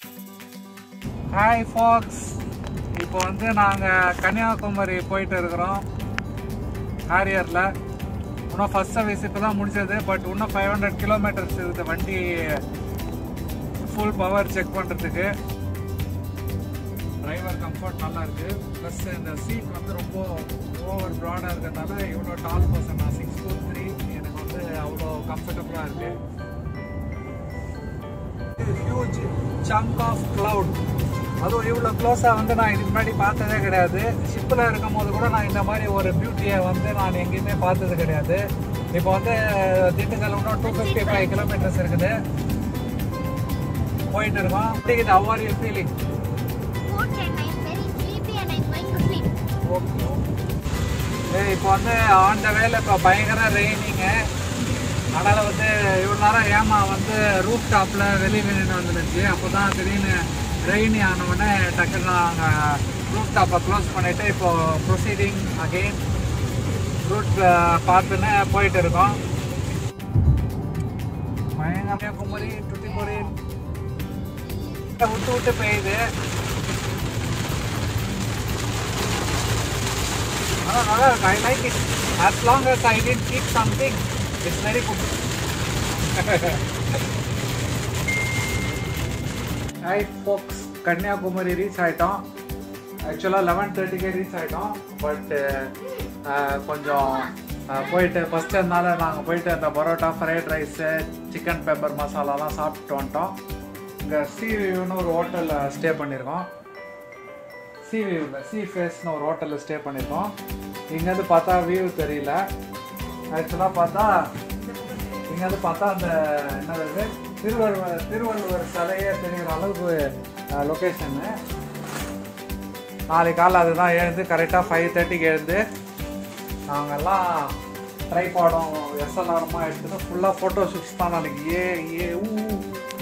Hi Fox இப்போ வந்து நாங்கள் கன்னியாகுமரி போயிட்டு இருக்கிறோம் ஹாரியரில் இன்னும் ஃபர்ஸ்ட் சர்வீஸ் இப்போ தான் முடிச்சது பட் இன்னும் ஃபைவ் ஹண்ட்ரட் கிலோமீட்டர்ஸ் இருக்குது வண்டி ஃபுல் பவர் செக் பண்ணுறதுக்கு டிரைவர் கம்ஃபர்ட் நல்லா இருக்குது ப்ளஸ் இந்த சீட் வந்து ரொம்ப ஓவர் ப்ராடாக இருக்கிறதால இவ்வளோ டால் பர்சன் நான் சிக்ஸ் ஃபோர் த்ரீ எனக்கு வந்து அவ்வளோ கம்ஃபர்டபுளாக இருக்குது ஹியூஜ் சங்க் ஆஃப் கிளவுட் அதுவும் இவ்வளோ க்ளோஸாக வந்து நான் இதுக்கு முன்னாடி பார்த்ததே கிடையாது ஷிப்பில் இருக்கும் போது கூட நான் இந்த மாதிரி ஒரு பியூட்டியை வந்து நான் எங்கேயுமே பார்த்தது கிடையாது இப்போ வந்து திண்டுக்கல் இன்னும் டூ ஃபிஃப்டி ஃபைவ் கிலோமீட்டர்ஸ் இருக்குது போயிட்டு இருக்கோம் இது how you feeling Okay, and I'm very sleepy and I'm going to sleep. Okay ஏய் இப்போ வந்து ஆன் த வேல இப்போ பயங்கர ரெய்னிங்கு அதனால் வந்து இவ்வளோ நேரம் ஏமா வந்து ரூப் டாப்பில் வெளியே நின்று வந்துருச்சு அப்போ தான் திடீர்னு ரெய்னி ஆனவுடனே டக்குன்னு நாங்கள் ரூப் டாப்பை க்ளோஸ் பண்ணிவிட்டு இப்போ ப்ரொசீடிங் அகெயின் ரூட் பார்த்துன்னு போயிட்டு இருக்கோம் பயங்கர குமரி டுட்டிக்குமரி விட்டு விட்டு பெய்யுது No, no, no, I like it. As long as I didn't keep something, it's very good. Hi folks Kanyakumari reach ஆகிட்டோம் ஆக்சுவலாக லெவன் தேர்ட்டிக்கே ரீச் ஆகிட்டோம் பட்டு கொஞ்சம் அஹ், போயிட்டு ஃபஸ்ட்டு இருந்தால நாங்கள் போயிட்டு அந்த parotta fried rice chicken pepper மசாலாலாம் சாப்பிட்டு வந்துட்டோம் இங்கே சி வியூன்னு ஒரு ஹோட்டலில் ஸ்டே பண்ணியிருக்கோம் சி வியூவில் சி ஃபேஸ்னு ஒரு ஹோட்டலில் ஸ்டே பண்ணியிருக்கோம் இங்கேருந்து பார்த்தா வியூ தெரியல ஆக்சுவலாக பார்த்தா இங்கேருந்து பார்த்தா அந்த என்னது திருவள்ளுவர் திருவள்ளுவர் சிலையே தெரிகிற அளவுக்கு லொக்கேஷனு நாளைக்கு காலைல அதுதான் எழுந்து கரெக்டாக ஃபைவ் தேர்ட்டிக்கு எழுந்து நாங்கெல்லாம் ட்ரைபாடம் எஸ்எல்ஆரமாக எடுத்துட்டு ஃபுல்லாக ஃபோட்டோ ஷூட்ஸ் தான் நாளைக்கு ஏ ஏ ஊ ஊ.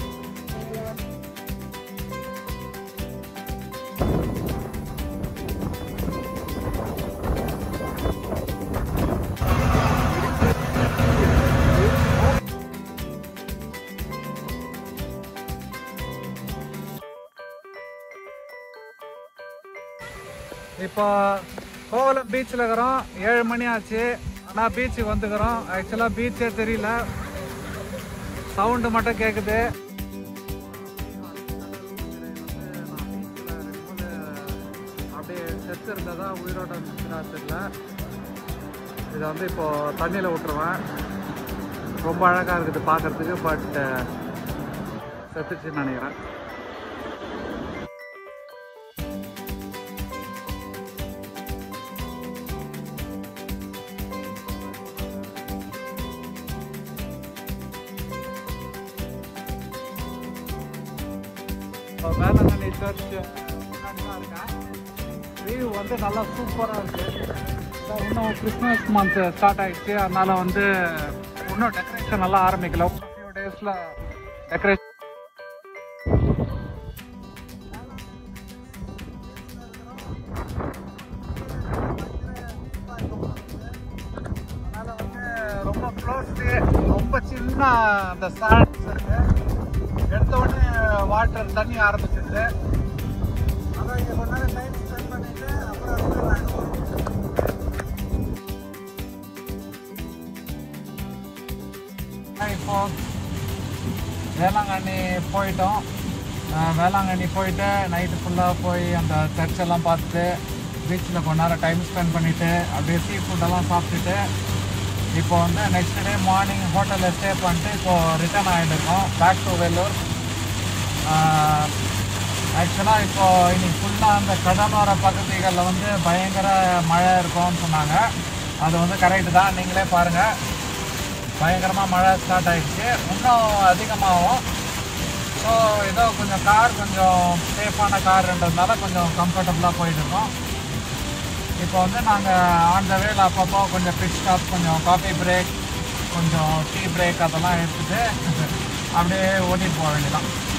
இப்போ கோவலம் பீச்சில் இருக்கிறோம் ஏழு மணி ஆச்சு ஆனால் பீச்சுக்கு வந்துக்கிறோம் ஆக்சுவலாக பீச்சே தெரியல சவுண்டு மட்டும் கேட்குது அப்படியே செத்து இருந்ததா உயிரோட்டம் இருந்துச்சுன்னா தெரியல இதை வந்து இப்போ தண்ணியில் விட்டுருவேன் ரொம்ப அழகாக இருக்குது பார்க்கறதுக்கு பட் செத்துச்சுன்னு நினைக்கிறேன் வேளாங்கண்ணி சர்ச் முன்னாடி தான் இருக்கேன் வியூ வந்து நல்லா சூப்பராக இருக்குது இன்னும் கிறிஸ்மஸ் மந்த் ஸ்டார்ட் ஆயிடுச்சு அதனால வந்து இன்னும் டெக்கரேஷன் நல்லா ஆரம்பிக்கல ஃபியூ டேஸில் டெக்கரேஷன் அதனால வந்து ரொம்ப க்ளோஸ்டு ரொம்ப சின்ன அந்த சாண்ட்ஸ் இருக்கு எடுத்த உடனே வாட்டர் தண்ணி ஆரம்பிச்சிருது அதான் இங்கே கொஞ்ச நேரம் டைம் ஸ்பெண்ட் பண்ணிட்டு அப்புறம் வந்து நாங்கள் இப்போ வேளாங்கண்ணி போயிட்டோம் அஹ் வேளாங்கண்ணி போயிட்டு நைட்டு ஃபுல்லாக போய் அந்த சர்ச்செல்லாம் பார்த்துட்டு பீச்சில் கொஞ்ச நேரம் டைம் ஸ்பெண்ட் பண்ணிவிட்டு அப்படியே சீ ஃபுட்டெல்லாம் சாப்பிட்டுட்டு இப்போ வந்து நெக்ஸ்ட் டே மார்னிங் ஹோட்டலில் ஸ்டே பண்ணிட்டு இப்போ ரிட்டர்ன் ஆகிட்டுருக்கோம் பேக் டு வெல்லூர் ஆக்சுவலாக இப்போ இன்னைக்கு ஃபுல்லாக அந்த கடலோர பகுதிகளில் வந்து பயங்கர மழை இருக்கும்னு சொன்னாங்க அது வந்து கரெக்டு தான் நீங்களே பாருங்கள் பயங்கரமாக மழை ஸ்டார்ட் ஆயிடுச்சு இன்னும் அதிகமாகும் ஸோ ஏதோ கொஞ்சம் கார் கொஞ்சம் சேஃபான கார்ன்றதுனால கொஞ்சம் கம்ஃபர்டபுளாக போயிட்டு இருக்கோம் இப்போ வந்து நாங்கள் ஆன் த வேல அப்பப்போ கொஞ்சம் பிட் ஸ்டாப் கொஞ்சம் காஃபி பிரேக் கொஞ்சம் டீ பிரேக் அதெல்லாம் எடுத்துட்டு அப்படியே ஓட்டிட்டு போக வேண்டியதான்